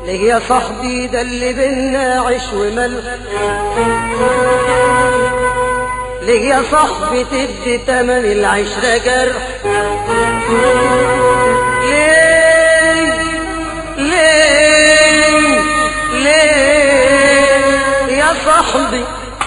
ليه يا صاحبي ده اللي بينا عيش وملح ليه يا صاحبي تدي تمن العشرة جرح ليه ليه ليه يا صاحبي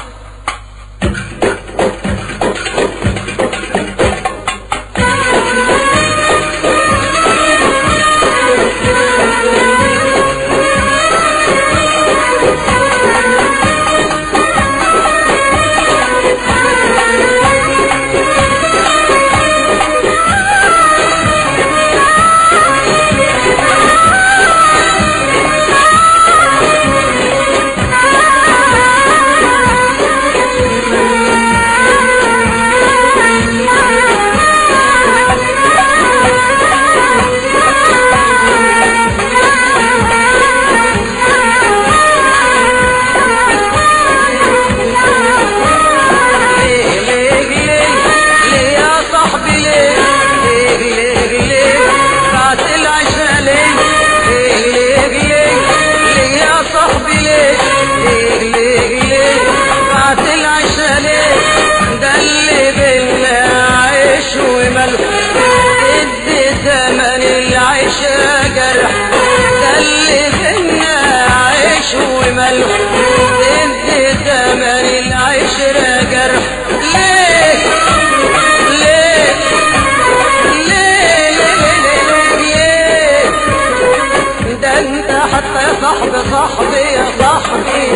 ليه ليه ليه ليه يا صاحبي ليه ليه ليه ليه بعد العشرة ليه ليه ليه ليه ليه يا صاحبي ليه ليه ليه ليه بعد العشرة ليه ده اللي بينا عيش وملح ادي ثمن العشرة جرح ده اللي بينا عيش وملح ادي ثمن العشرة جرح ليه ليه ليه ليه ليه ليه ده انت حتى يا صاحبي صاحبي يا صاحبي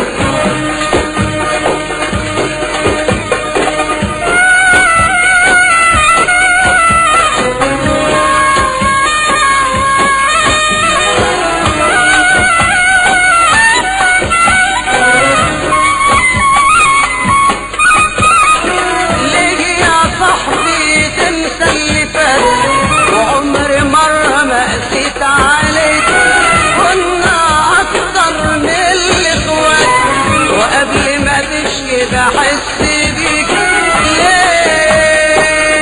ليه يا صاحبي تنسى اللي فات وعمري مرة ما قسيت عليك كنا أكتر من الإخوات وقبل ما تشكي بحس بيك ليه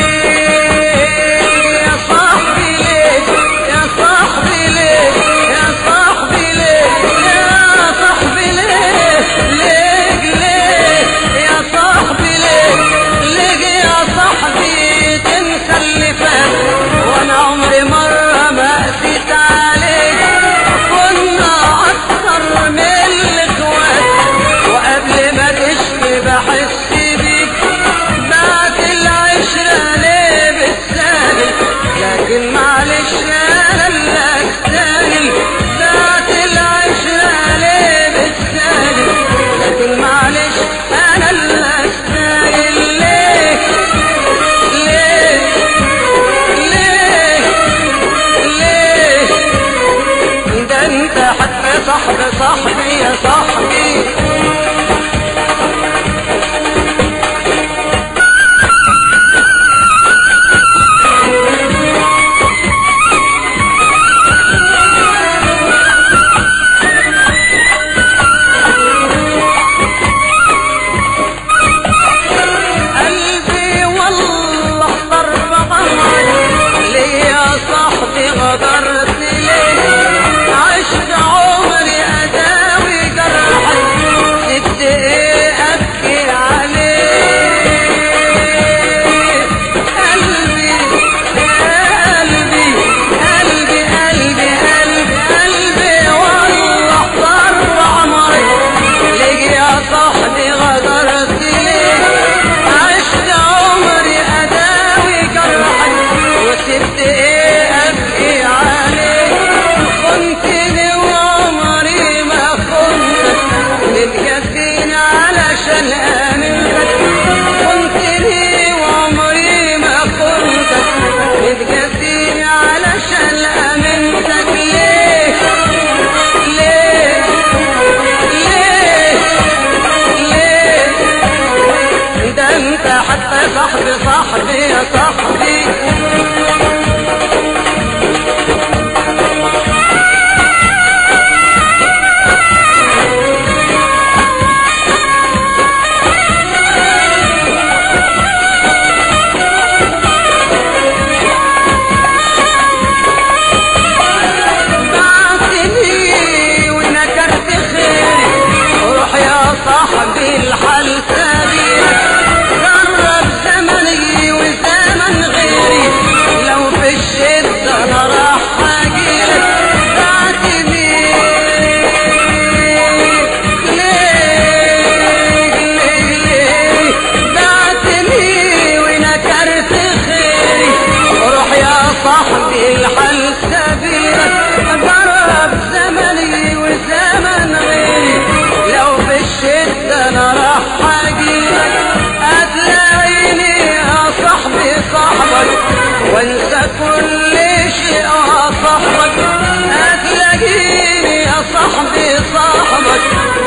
يا صاحبي ليه يا صاحبي ليه يا صاحبي ليه يا صاحبي ليه ليه ليه يا صاحبي ليه ليه يا صاحبي تنسى اللي فات وانا عمري مرة ما قسيت عليك كنا اكتر من الاخوات وقبل ما تشكي بحس بيك بعد العشرة ليه بتسهل لكن معلش انا اللي استاهل بعد العشرة ليه بتسهل لكن معلش انا اللي استاهل ليه ليه ليه ليه ده انت حتى صاحبي صاحبي يا صاحبي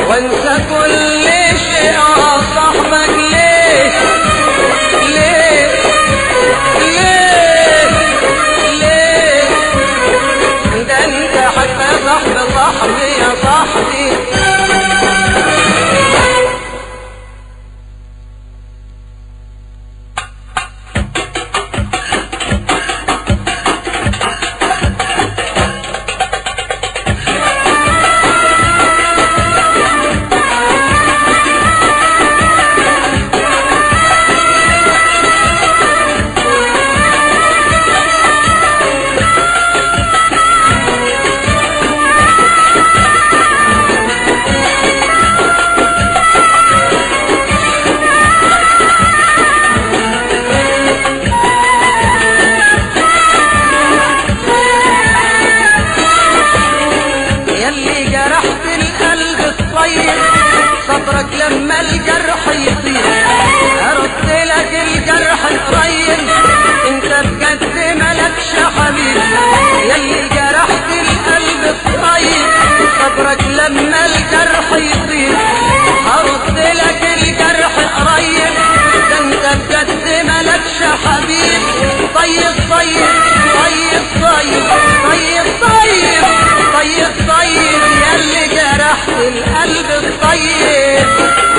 وانسى كل شيء اه صاحبك ليه ليه ليه ليه ده انت حتى صاحب صاحبي يا صاحبي يلي جرحت القلب الطيب صبرك لما الجرح يطير ارد لك الجرح قريب انت بجد ملكش حبيب يلي جرحت القلب الطيب صبرك لما الجرح يطير هرد لك الجرح قريب ده انت بجد ملكش حبيب طيب طيب طيب طيب طيب طيب طيب طيب يلي جرحت القلب الطيب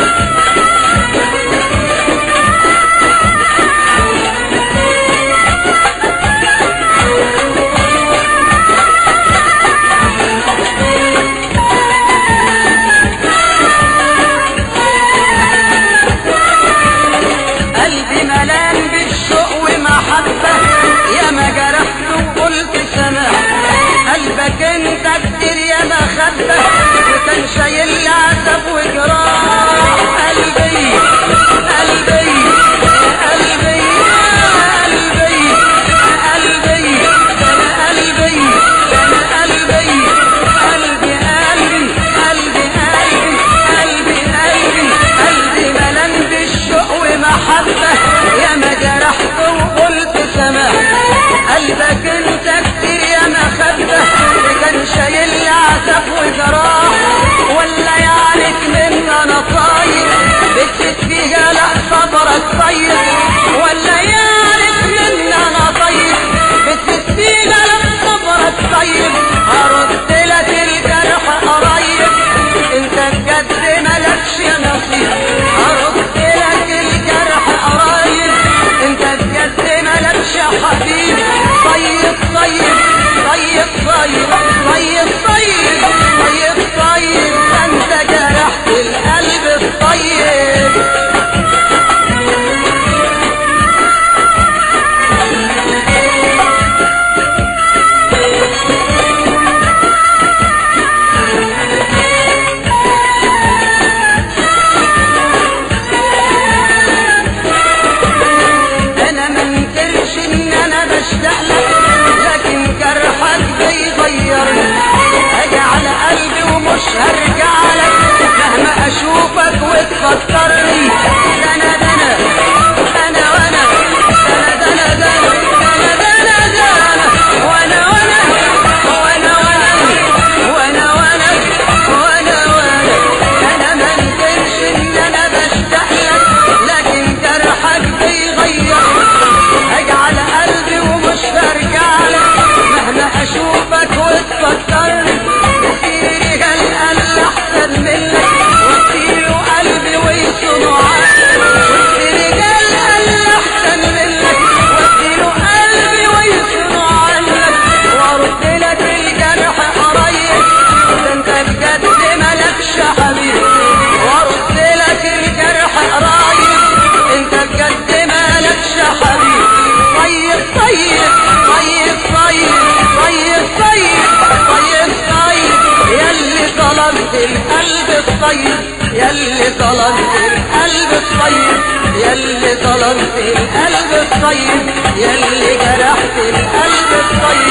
قلبي ملان بالشوق ومحبة يا ما جرحت وقلت سماح قلبك انت كتير يا ما خبة وكان شايل لي عذاب وجراح قلبي قلبي قلبي قلبي قلبي انا قلبي انا قلبي قلبي قلبي قلبي قلبي قلبي قلبي قلبي ملان بالشوق ومحبة يا ما جرحت وقلت سماح قلبك انت كتير يا مخبة كان شايل لي عذاب وجراح ولا يعرف من انا طاير بتفت فيها لا صبرك طيب ولا يعرف من انا طيب بتفت فيها لا صبرك طيب هرد لك الجرح قريب انت بجد ملكش نصيب هرد لك الجرح قريب انت بجد ملكش حبيب طيب طيب طيب طيب طيب طيب طيب طيب انت جرحت القلب الطيب انا ما انكرش ان انا بشتاق لك لكن جرحك بيغيرني اجي على قلبي ومش هرجع لك مهما اشوفك وتفكرني ده انا ده انا انا وانا ده انا ده انا ده انا ده انا ده انا وانا وانا وانا وانا وانا وانا وانا وانا انا ما انكرش ان انا بشتاق لك لكن جرحك بيغير اجعل قلبي ومش برجع لك مهما اشوفك وتفكرني كتير رجال قال احسن منك وكتير قلبي ويصنوا عنك كتير رجال قال احسن منك وكتير قلبي ويصنوا عنك وارد لك الجرح قريب ده انت بجد ملكش حبيب وارد لك الجرح قريب انت بجد مالكش حبيب طيب طيب طيب طيب طيب طيب طيب طيب يلي طلبت القلب الطيب يلي طلبت القلب الطيب يلي طلبت القلب الطيب يلي جرحت القلب الطيب